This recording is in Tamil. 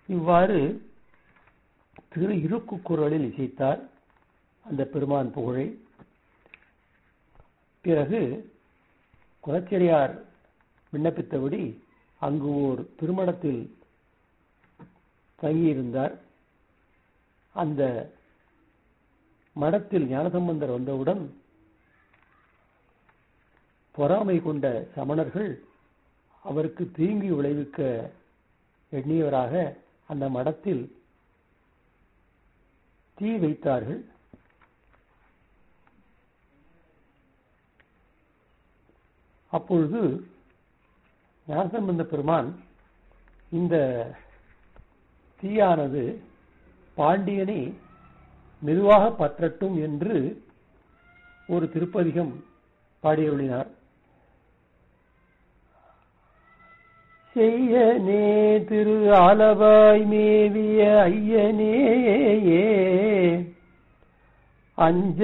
இவ்வாறு திரு இருக்கு குரலில் இசைத்தார் அந்த பெருமான் புகழை பிறகு குலச்செரியார் விண்ணப்பித்தபடி அங்கு ஓர் திருமணத்தில் தங்கியிருந்தார் அந்த மடத்தில் ஞானசம்பந்தர் வந்தவுடன் பொறாமை கொண்ட சமணர்கள் அவருக்கு தீங்கி விளைவிக்க எண்ணியவராக அந்த மடத்தில் தீ வைத்தார்கள் அப்பொழுது ஞானசம்பந்த பெருமான் இந்த தீயானது பாண்டியனை மெதுவாக பற்றட்டும் என்று ஒரு திருப்பதிகம் பாடியருளினார் செய்யனே திரு ஆலவாய் மேவிய ஐயனே அஞ்ச